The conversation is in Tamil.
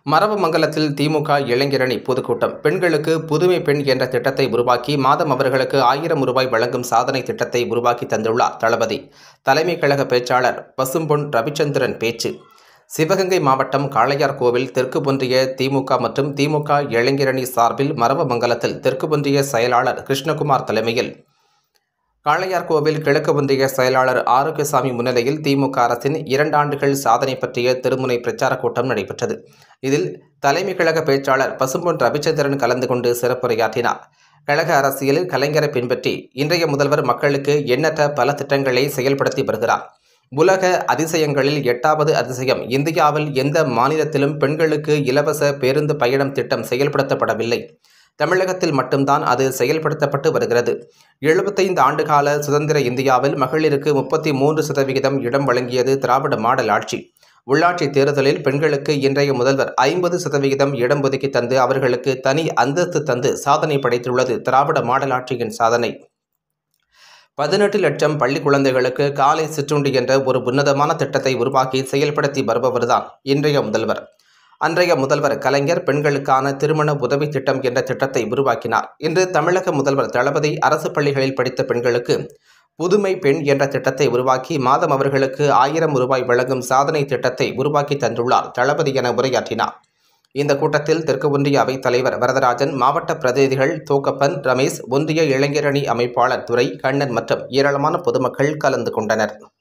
மரவமங்கலத்தில் திமுக இளைஞரணி பொதுக்கூட்டம் பெண்களுக்கு புதுமை பெண் என்ற திட்டத்தை உருவாக்கி மாதம் அவர்களுக்கு ஆயிரம் ரூபாய் வழங்கும் சாதனை திட்டத்தை உருவாக்கி தந்துள்ளார் தளபதி தலைமை கழக பேச்சாளர் பசும்பொன் ரவிச்சந்திரன் பேச்சு சிவகங்கை மாவட்டம் காளையார் கோவில் தெற்கு ஒன்றிய திமுக மற்றும் திமுக இளைஞரணி சார்பில் மரவமங்கலத்தில் தெற்கு ஒன்றிய செயலாளர் கிருஷ்ணகுமார் தலைமையில் காளையார் கோவில் கிழக்கு ஒன்றிய செயலாளர் ஆரோக்கியசாமி முன்னிலையில் திமுக அரசின் இரண்டு ஆண்டுகள் சாதனை பற்றிய திருமுனை பிரச்சார கூட்டம் நடைபெற்றது இதில் தலைமை கழக பேச்சாளர் பசும்பொன் ரவிச்சந்திரன் கலந்து கொண்டு சிறப்புரையாற்றினார் கழக அரசியலில் கலைஞரை பின்பற்றி இன்றைய முதல்வர் மக்களுக்கு எண்ணற்ற பல திட்டங்களை செயல்படுத்தி வருகிறார் உலக அதிசயங்களில் எட்டாவது அதிசயம் இந்தியாவில் எந்த மாநிலத்திலும் பெண்களுக்கு இலவச பேருந்து பயணம் திட்டம் செயல்படுத்தப்படவில்லை தமிழகத்தில் மட்டும்தான் அது செயல்படுத்தப்பட்டு வருகிறது எழுபத்தைந்து ஆண்டுகால சுதந்திர இந்தியாவில் மகளிருக்கு முப்பத்தி மூன்று சதவிகிதம் இடம் வழங்கியது திராவிட மாடல் ஆட்சி உள்ளாட்சி தேர்தலில் பெண்களுக்கு இன்றைய முதல்வர் ஐம்பது சதவிகிதம் இடம் ஒதுக்கி தந்து அவர்களுக்கு தனி அந்தஸ்து தந்து சாதனை படைத்துள்ளது திராவிட மாடல் ஆட்சியின் சாதனை பதினெட்டு லட்சம் பள்ளி குழந்தைகளுக்கு காலை சிற்றுண்டி என்ற ஒரு உன்னதமான திட்டத்தை உருவாக்கி செயல்படுத்தி வருபவர்தான் இன்றைய முதல்வர் அன்றைய முதல்வர் கலைஞர் பெண்களுக்கான திருமண உதவி திட்டம் என்ற திட்டத்தை உருவாக்கினார் இன்று தமிழக முதல்வர் தளபதி அரசு பள்ளிகளில் படித்த பெண்களுக்கு புதுமை பெண் என்ற திட்டத்தை உருவாக்கி மாதம் அவர்களுக்கு ஆயிரம் ரூபாய் வழங்கும் சாதனை திட்டத்தை உருவாக்கி தந்துள்ளார் தளபதி என உரையாற்றினார் இந்த கூட்டத்தில் தெற்கு ஒன்றிய அவைத் தலைவர் வரதராஜன் மாவட்ட பிரதிநிதிகள் தோக்கப்பன் ரமேஷ் ஒன்றிய இளைஞரணி அமைப்பாளர் துரை கண்ணன் மற்றும் ஏராளமான பொதுமக்கள் கலந்து கொண்டனர்